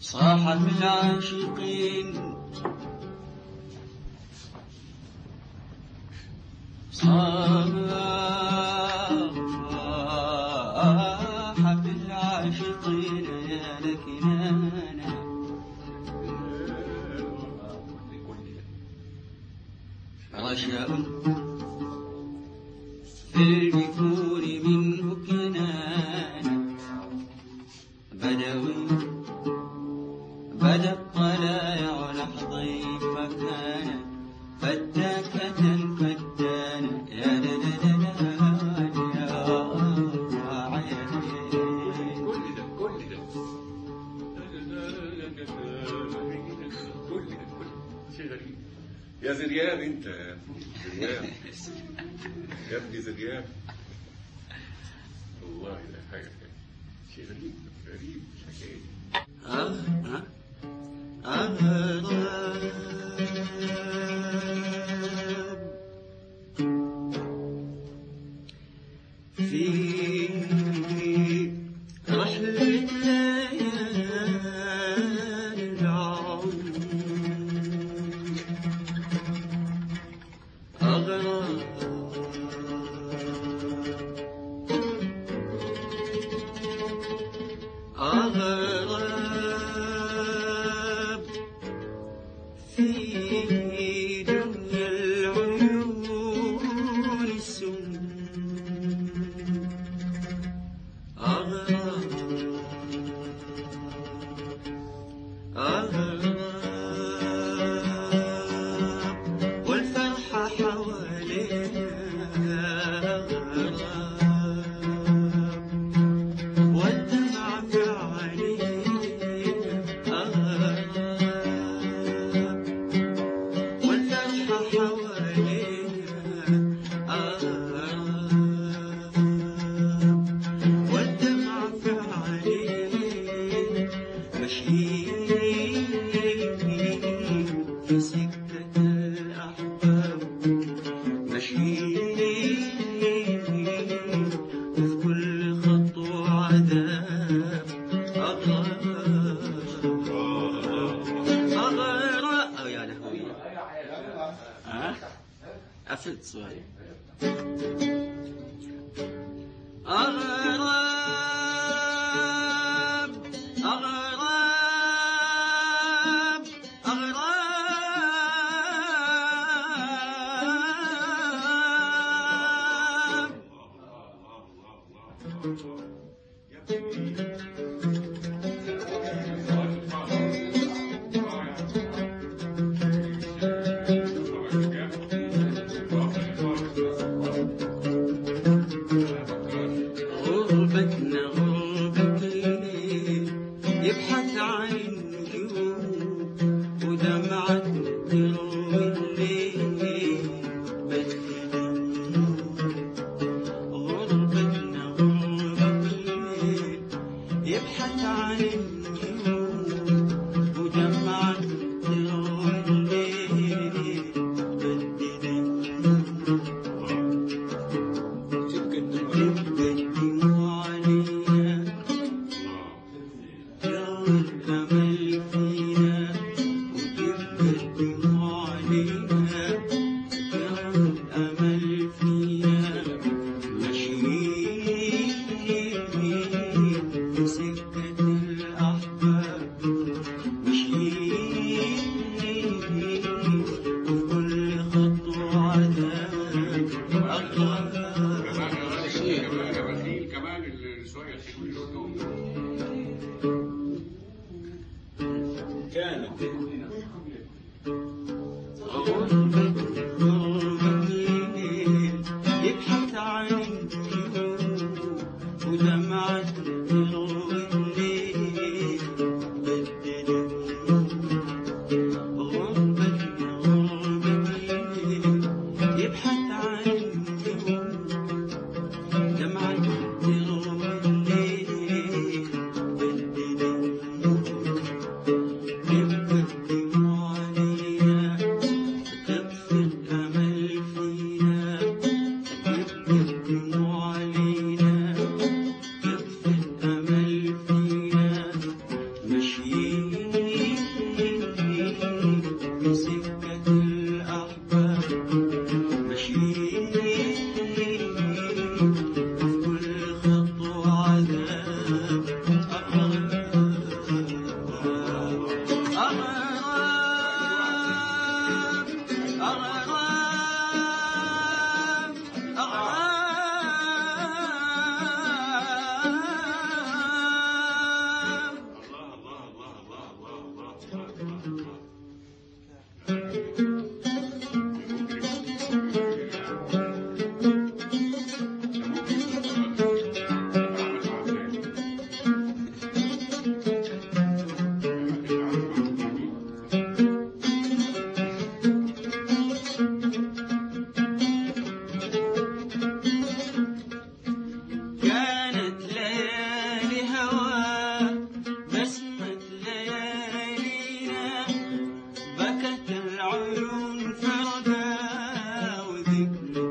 صاحب العاشقين صاحب العاشقين يا لكن انا رشاء في البكور منه كنانا بدوي بدا الطلائع لحظي فكان فتاكة فتانا يا لا لا لا لا يا عيني كل ده كل ده كل ده كل شيء غريب يا زرياب انت يا زرياب يا ابني زرياب والله ده حاجه شيء غريب غريب الحكايه دي في رحلة ليالي العمر أغرب أغرب في دنيا العيون السم أغرب أغرب والفرحة حواليها أغرب والدمع في عينيها أغرب والفرحة حواليها أغرب والدمع في عينيها ماشيين في سكة الأحباب ماشيين وفي كل خطوة عذاب أغرب أغرب أو يا لهوي ها قفلت سؤالي أغرب أغرب أغرب غربتنا غربتين يبحث عن النجوم ودمعتنا تروي الليل بدل غربتنا غربتين يبحث ابنه